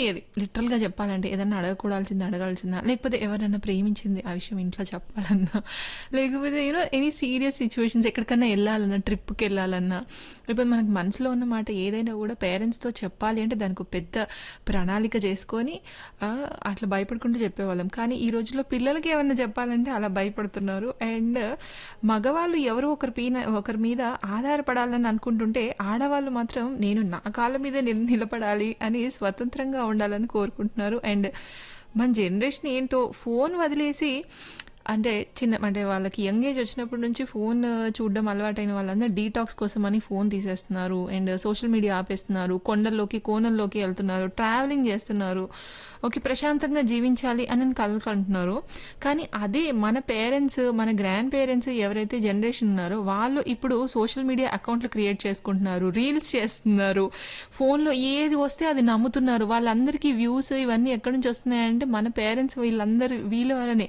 అర్థమయ్యేది లిటరల్గా చెప్పాలంటే ఏదన్నా అడగకూడాల్సింది అడగాల్సిందా లేకపోతే ఎవరైనా ప్రేమించింది ఆ విషయం ఇంట్లో చెప్పాలన్నా లేకపోతే యూనో ఎనీ సీరియస్ సిచ్యువేషన్స్ ఎక్కడికన్నా వెళ్ళాలన్నా ట్రిప్కి వెళ్ళాలన్నా లేకపోతే మనకు మనసులో ఉన్న మాట ఏదైనా కూడా పేరెంట్స్తో చెప్పాలి అంటే దానికి ఒక పెద్ద ప్రణాళిక చేసుకొని ఆ, అట్లా భయపడుకుంటూ చెప్పేవాళ్ళం కానీ ఈ రోజుల్లో పిల్లలకి ఏమన్నా చెప్పాలంటే అలా భయపడుతున్నారు అండ్ మగవాళ్ళు ఎవరో ఒకరి పీన ఒకరి మీద ఆధారపడాలని అనుకుంటుంటే ఆడవాళ్ళు మాత్రం నేను నా కాళ్ళ మీద నిల- నిలబడాలి అని స్వతంత్రంగా ఉండాలని కోరుకుంటున్నారు అండ్ మన జనరేషన్ ఏంటో ఫోన్ వదిలేసి అంటే చిన్న అంటే వాళ్ళకి యంగ్ ఏజ్ వచ్చినప్పటి నుంచి ఫోన్ చూడడం అలవాటైన వాళ్ళందరూ డీటాక్స్ కోసం అని ఫోన్ తీసేస్తున్నారు అండ్ సోషల్ మీడియా ఆపేస్తున్నారు కొండల్లోకి కోనల్లోకి వెళ్తున్నారు ట్రావెలింగ్ చేస్తున్నారు ఓకే ప్రశాంతంగా జీవించాలి అని కలలు అంటున్నారు కానీ అదే మన పేరెంట్స్ మన గ్రాండ్ పేరెంట్స్ ఎవరైతే జనరేషన్ ఉన్నారో వాళ్ళు ఇప్పుడు సోషల్ మీడియా అకౌంట్లు క్రియేట్ చేసుకుంటున్నారు రీల్స్ చేస్తున్నారు ఫోన్లో ఏది వస్తే అది నమ్ముతున్నారు వాళ్ళందరికీ వ్యూస్ ఇవన్నీ ఎక్కడి నుంచి వస్తున్నాయంటే మన పేరెంట్స్ వీళ్ళందరూ వీళ్ళ వల్లనే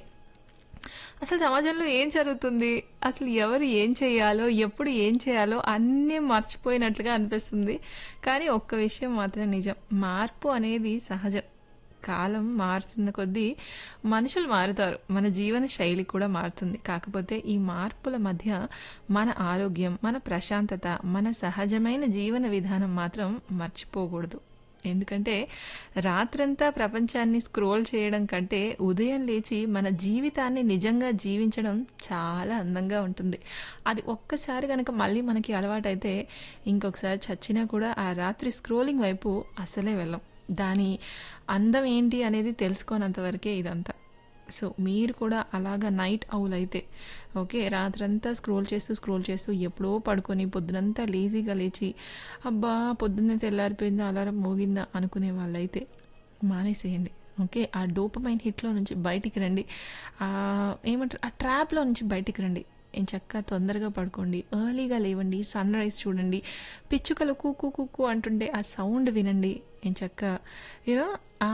అసలు సమాజంలో ఏం జరుగుతుంది అసలు ఎవరు ఏం చేయాలో ఎప్పుడు ఏం చేయాలో అన్నీ మర్చిపోయినట్లుగా అనిపిస్తుంది కానీ ఒక్క విషయం మాత్రం నిజం మార్పు అనేది సహజం కాలం మారుతున్న కొద్దీ మనుషులు మారుతారు మన జీవన శైలి కూడా మారుతుంది కాకపోతే ఈ మార్పుల మధ్య మన ఆరోగ్యం మన ప్రశాంతత మన సహజమైన జీవన విధానం మాత్రం మర్చిపోకూడదు ఎందుకంటే రాత్రంతా ప్రపంచాన్ని స్క్రోల్ చేయడం కంటే ఉదయం లేచి మన జీవితాన్ని నిజంగా జీవించడం చాలా అందంగా ఉంటుంది అది ఒక్కసారి కనుక మళ్ళీ మనకి అలవాటైతే ఇంకొకసారి చచ్చినా కూడా ఆ రాత్రి స్క్రోలింగ్ వైపు అసలే వెళ్ళం దాని అందం ఏంటి అనేది తెలుసుకోనంత వరకే ఇదంతా సో మీరు కూడా అలాగా నైట్ అవుల్ అయితే ఓకే రాత్రంతా స్క్రోల్ చేస్తూ స్క్రోల్ చేస్తూ ఎప్పుడో పడుకొని పొద్దునంతా లేజీగా లేచి అబ్బా పొద్దున్నే తెల్లారిపోయిందా అలారం మోగిందా అనుకునే వాళ్ళైతే మానేసేయండి ఓకే ఆ డోపమైన్ హిట్లో నుంచి బయటికి రండి ఆ ఏమంటారు ఆ ట్రాప్లో నుంచి బయటికి రండి ఏం చక్కగా తొందరగా పడుకోండి ఎర్లీగా లేవండి సన్ రైజ్ చూడండి పిచ్చుకలు కూకు కూకు అంటుంటే ఆ సౌండ్ వినండి ఏం చక్క యూనో ఆ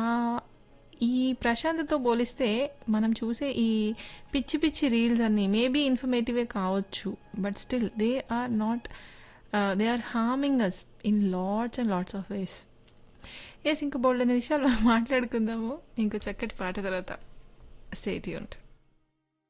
ఈ ప్రశాంతతో పోలిస్తే మనం చూసే ఈ పిచ్చి పిచ్చి రీల్స్ అన్నీ మేబీ ఇన్ఫర్మేటివే కావచ్చు but still they are not they are harming us in lots and lots of ways ఎస్ ఇంకా బోల్డ్ అనే విషయాలు మనం మాట్లాడుకుందాము ఇంకో చక్కటి పాట తర్వాత స్టేట్ యూంట్